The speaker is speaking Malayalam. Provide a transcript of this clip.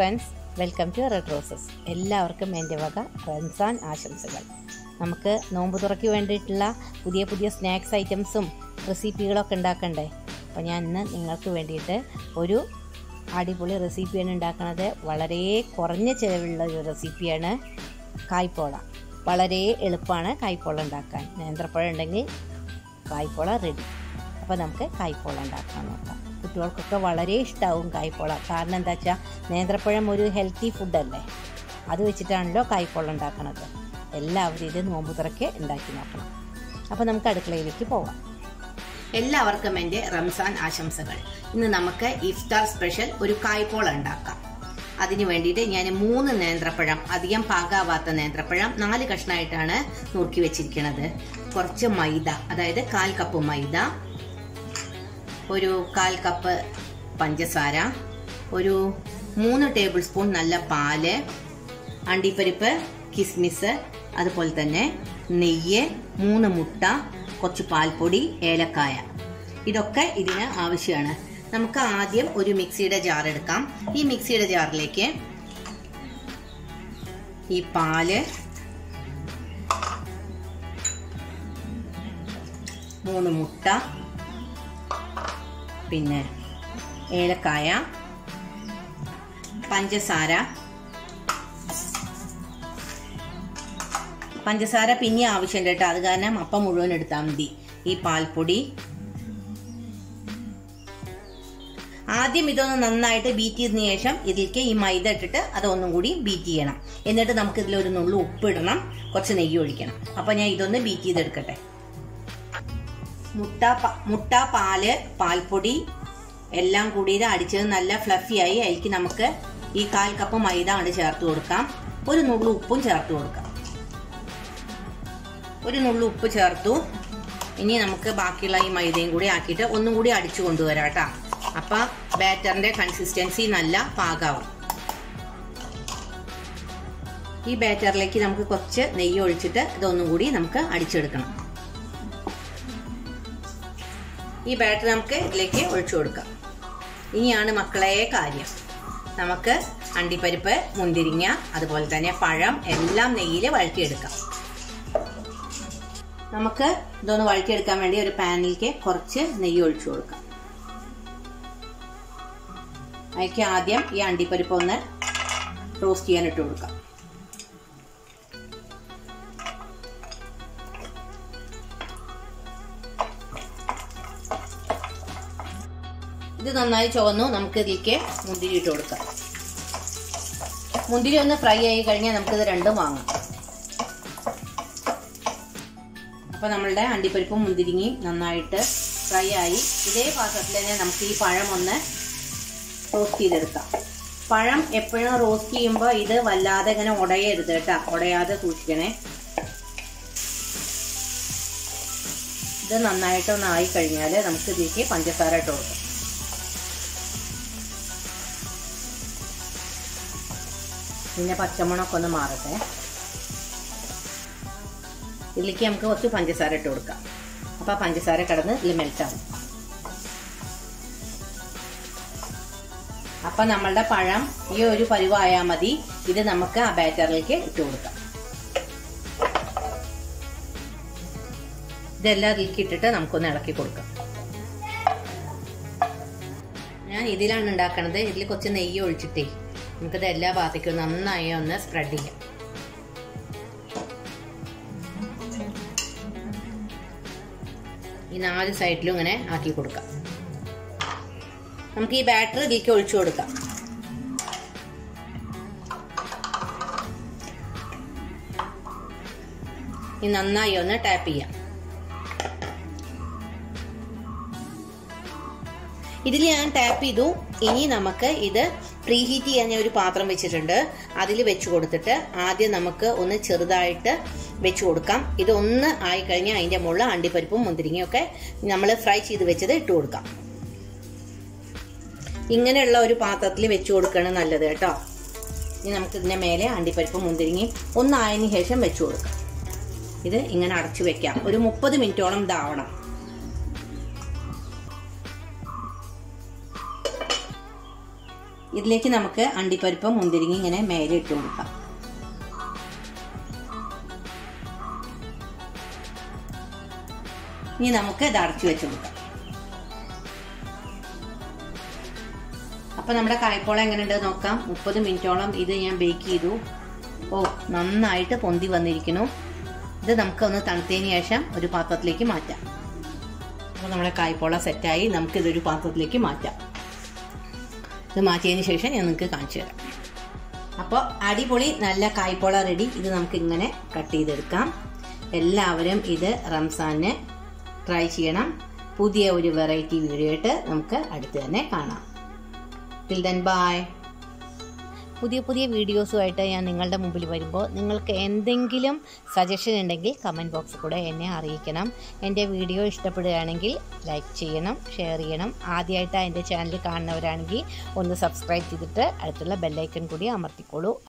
friends welcome to red roses എല്ലാവർക്കും എൻ്റെ വക റംസാൻ ആശംസകൾ നമുക്ക് നോമ്പ് തുറയ്ക്ക് വേണ്ടിയിട്ടുള്ള പുതിയ പുതിയ സ്നാക്സ് ഐറ്റംസും റെസിപ്പികളൊക്കെ ഉണ്ടാക്കണ്ടേ അപ്പോൾ ഞാൻ ഇന്ന് നിങ്ങൾക്ക് വേണ്ടിയിട്ട് ഒരു അടിപൊളി റെസിപ്പിയാണ് ഉണ്ടാക്കുന്നത് വളരെ കുറഞ്ഞ ചിലവുള്ള ഒരു റെസിപ്പിയാണ് കായ്പോള വളരെ എളുപ്പമാണ് കായ്പോള ഉണ്ടാക്കാൻ നേന്ത്രപ്പഴം ഉണ്ടെങ്കിൽ കായ്പോള റെഡി അപ്പോൾ നമുക്ക് കായ്പോള ഉണ്ടാക്കാൻ നോക്കാം കുട്ടികൾക്കൊക്കെ വളരെ ഇഷ്ടമാവും കായ്പോള കാരണം എന്താ വെച്ചാൽ നേന്ത്രപ്പഴം ഒരു ഹെൽത്തി ഫുഡല്ലേ അത് വെച്ചിട്ടാണല്ലോ കായ്പോള ഉണ്ടാക്കണത് എല്ലാവരും ഇത് നോമ്പ് തുറക്കെ ഉണ്ടാക്കി നോക്കണം അപ്പോൾ നമുക്ക് അടുക്കളയിലേക്ക് പോവാം എല്ലാവർക്കും എൻ്റെ റംസാൻ ആശംസകൾ ഇന്ന് നമുക്ക് ഇഫ്താർ സ്പെഷ്യൽ ഒരു കായ്പോള ഉണ്ടാക്കാം അതിന് വേണ്ടിയിട്ട് ഞാൻ മൂന്ന് നേന്ത്രപ്പഴം അധികം പാകാവാത്ത നേന്ത്രപ്പഴം നാല് കഷ്ണമായിട്ടാണ് നുറുക്കി വെച്ചിരിക്കുന്നത് കുറച്ച് മൈദ അതായത് കാൽ കപ്പ് മൈദ ഒരു കാൽ കപ്പ് പഞ്ചസാര ഒരു മൂന്ന് ടേബിൾ സ്പൂൺ നല്ല പാല് അണ്ടിപ്പരിപ്പ് കിസ്മിസ് അതുപോലെ തന്നെ നെയ്യ് മൂന്ന് മുട്ട കുറച്ച് പാൽപ്പൊടി ഏലക്കായ ഇതൊക്കെ ഇതിന് ആവശ്യമാണ് നമുക്ക് ആദ്യം ഒരു മിക്സിയുടെ ജാർ എടുക്കാം ഈ മിക്സിയുടെ ജാറിലേക്ക് ഈ പാല് മൂന്ന് മുട്ട പിന്നെ ഏലക്കായ പഞ്ചസാര പഞ്ചസാര പിന്നെ ആവശ്യമുണ്ട് കേട്ടോ അത് കാരണം അപ്പം മുഴുവൻ എടുത്താൽ മതി ഈ പാൽപ്പൊടി ആദ്യം ഇതൊന്ന് നന്നായിട്ട് ബീറ്റ് ചെയ്തതിനു ശേഷം ഇതിലേക്ക് ഈ മൈദ ഇട്ടിട്ട് അതൊന്നും കൂടി ബീറ്റ് ചെയ്യണം എന്നിട്ട് നമുക്ക് ഇതിലൊരു നുള്ളു ഉപ്പ് ഇടണം കുറച്ച് നെയ്യ് ഒഴിക്കണം അപ്പൊ ഞാൻ ഇതൊന്ന് ബീറ്റ് ചെയ്തെടുക്കട്ടെ മുട്ട മുട്ട പാല് പാൽപ്പൊടി എല്ലാം കൂടി ഇത് അടിച്ചത് നല്ല ഫ്ലഫി ആയി അതിലേക്ക് നമുക്ക് ഈ കാൽ കപ്പ് മൈദ കൊണ്ട് ചേർത്ത് കൊടുക്കാം ഒരു നുള്ളു ഉപ്പും ചേർത്ത് കൊടുക്കാം ഒരു നുള്ളു ഉപ്പ് ചേർത്തു ഇനി നമുക്ക് ബാക്കിയുള്ള ഈ മൈദയും കൂടി ആക്കിയിട്ട് ഒന്നും കൂടി അടിച്ചു കൊണ്ടുവരാം കേട്ടോ അപ്പൊ ബാറ്ററിന്റെ കൺസിസ്റ്റൻസി നല്ല പാകാവും ഈ ബാറ്ററിലേക്ക് നമുക്ക് കുറച്ച് നെയ്യ് ഒഴിച്ചിട്ട് ഇതൊന്നും കൂടി നമുക്ക് അടിച്ചെടുക്കണം ഈ ബാറ്റർ നമുക്ക് ഇതിലേക്ക് ഒഴിച്ചു കൊടുക്കാം ഇനിയാണ് മക്കളെ കാര്യം നമുക്ക് അണ്ടിപ്പരിപ്പ് മുന്തിരിങ്ങ അതുപോലെ തന്നെ പഴം എല്ലാം നെയ്യിൽ വഴറ്റിയെടുക്കാം നമുക്ക് ഇതൊന്ന് വഴറ്റിയെടുക്കാൻ വേണ്ടി ഒരു പാനിലേക്ക് കുറച്ച് നെയ്യ് ഒഴിച്ചു കൊടുക്കാം അതിലേക്ക് ആദ്യം ഈ അണ്ടിപ്പരിപ്പ് ഒന്ന് റോസ്റ്റ് ചെയ്യാൻ ഇട്ട് കൊടുക്കാം ഇത് നന്നായി ചുവന്നു നമുക്ക് ഇതിലേക്ക് മുന്തിരി ഇട്ട് കൊടുക്കാം മുന്തിരി ഒന്ന് ഫ്രൈ ആയി കഴിഞ്ഞാൽ നമുക്കിത് രണ്ടും വാങ്ങാം അപ്പൊ നമ്മളുടെ അണ്ടിപ്പരിപ്പും മുന്തിരിങ്ങയും നന്നായിട്ട് ഫ്രൈ ആയി ഇതേ പാത്രത്തിൽ തന്നെ നമുക്ക് ഈ പഴം ഒന്ന് റോസ്റ്റ് ചെയ്തെടുക്കാം പഴം എപ്പോഴും റോസ്റ്റ് ചെയ്യുമ്പോൾ ഇത് വല്ലാതെ ഇങ്ങനെ ഉടയരുത് കേട്ടോ ഉടയാതെ സൂക്ഷിക്കണേ ഇത് നന്നായിട്ടൊന്ന് ആയി കഴിഞ്ഞാൽ നമുക്ക് ഇതിലേക്ക് പഞ്ചസാര ഇട്ട് കൊടുക്കാം പിന്നെ പച്ചമുളകൊക്കെ ഒന്ന് മാറട്ടെ ഇതിലേക്ക് നമുക്ക് കുറച്ച് പഞ്ചസാര ഇട്ട് കൊടുക്കാം അപ്പോൾ പഞ്ചസാര കിടന്ന് ഇതിൽ മെൽറ്റാവും അപ്പം നമ്മളുടെ പഴം ഈ ഒരു പരിവായാൽ മതി ഇത് നമുക്ക് ആ ബാറ്ററിലേക്ക് ഇട്ട് കൊടുക്കാം ഇതെല്ലാം അതിലേക്ക് ഇട്ടിട്ട് നമുക്കൊന്ന് ഇളക്കി കൊടുക്കാം ഞാൻ ഇതിലാണ് ഉണ്ടാക്കണത് ഇതിൽ കുറച്ച് നെയ്യ് ഒഴിച്ചിട്ടേ നമുക്കിത് എല്ലാ ഭാഗത്തേക്കും നന്നായി ഒന്ന് സ്പ്രെഡ് ചെയ്യാം ഈ നാല് സൈഡിലും ഇങ്ങനെ ആക്കി കൊടുക്കാം നമുക്ക് ഈ ബാറ്റർ ഇതിലേക്ക് ഒഴിച്ചു കൊടുക്കാം ഈ നന്നായി ഒന്ന് ടാപ്പ് ചെയ്യാം ഇതിൽ ഞാൻ ടാപ്പ് ചെയ്തു ഇനി നമുക്ക് ഇത് പ്രീ ഹീറ്റ് ചെയ്യാൻ ഞാൻ ഒരു പാത്രം വെച്ചിട്ടുണ്ട് അതിൽ വെച്ച് കൊടുത്തിട്ട് ആദ്യം നമുക്ക് ഒന്ന് ചെറുതായിട്ട് വെച്ച് കൊടുക്കാം ഇത് ഒന്ന് ആയി കഴിഞ്ഞാൽ അതിൻ്റെ മുകളിൽ അണ്ടിപ്പരിപ്പും മുന്തിരിങ്ങയും ഒക്കെ നമ്മൾ ഫ്രൈ ചെയ്ത് വെച്ചത് ഇട്ട് കൊടുക്കാം ഇങ്ങനെയുള്ള ഒരു പാത്രത്തിൽ വെച്ച് കൊടുക്കണം നല്ലത് കേട്ടോ ഇനി നമുക്ക് ഇതിൻ്റെ മേലെ അണ്ടിപ്പരിപ്പും മുന്തിരിങ്ങയും ഒന്നായതിനു ശേഷം വെച്ച് കൊടുക്കാം ഇത് ഇങ്ങനെ അടച്ചു വെക്കാം ഒരു മുപ്പത് മിനിറ്റോളം ഇതാവണം ഇതിലേക്ക് നമുക്ക് അണ്ടിപ്പരിപ്പും മുന്തിരിങ്ങി ഇങ്ങനെ മേലെ ഇട്ട് കൊടുക്കാം ഇനി നമുക്ക് ഇത് അടച്ചു വെച്ച് കൊടുക്കാം അപ്പൊ നമ്മുടെ കായ്പോള എങ്ങനെയുണ്ട് നോക്കാം മുപ്പത് മിനിറ്റോളം ഇത് ഞാൻ ബേക്ക് ചെയ്തു ഓ നന്നായിട്ട് പൊന്തി വന്നിരിക്കുന്നു ഇത് നമുക്ക് ഒന്ന് തണുത്തതിന് ശേഷം ഒരു പാത്രത്തിലേക്ക് മാറ്റാം അപ്പോൾ നമ്മുടെ കായ്പോള സെറ്റായി നമുക്ക് ഇതൊരു പാത്രത്തിലേക്ക് മാറ്റാം ഇത് മാറ്റിയതിന് ശേഷം ഞാൻ നിങ്ങൾക്ക് കാണിച്ചു തരാം അപ്പോൾ അടിപൊളി നല്ല കായ്പോള റെഡി ഇത് നമുക്ക് ഇങ്ങനെ കട്ട് ചെയ്തെടുക്കാം എല്ലാവരും ഇത് റംസാന് ട്രൈ ചെയ്യണം പുതിയ ഒരു വെറൈറ്റി വീഡിയോ ആയിട്ട് നമുക്ക് അടുത്ത് തന്നെ കാണാം ടിൽ ദെൻ ബൈ പുതിയ പുതിയ വീഡിയോസുമായിട്ട് ഞാൻ നിങ്ങളുടെ മുമ്പിൽ വരുമ്പോൾ നിങ്ങൾക്ക് എന്തെങ്കിലും സജഷൻ ഉണ്ടെങ്കിൽ കമൻറ്റ് ബോക്സിൽ കൂടെ എന്നെ അറിയിക്കണം എൻ്റെ വീഡിയോ ഇഷ്ടപ്പെടുകയാണെങ്കിൽ ലൈക്ക് ചെയ്യണം ഷെയർ ചെയ്യണം ആദ്യമായിട്ട് എൻ്റെ ചാനൽ കാണുന്നവരാണെങ്കിൽ ഒന്ന് സബ്സ്ക്രൈബ് ചെയ്തിട്ട് അടുത്തുള്ള ബെല്ലൈക്കൺ കൂടി അമർത്തിക്കോളൂ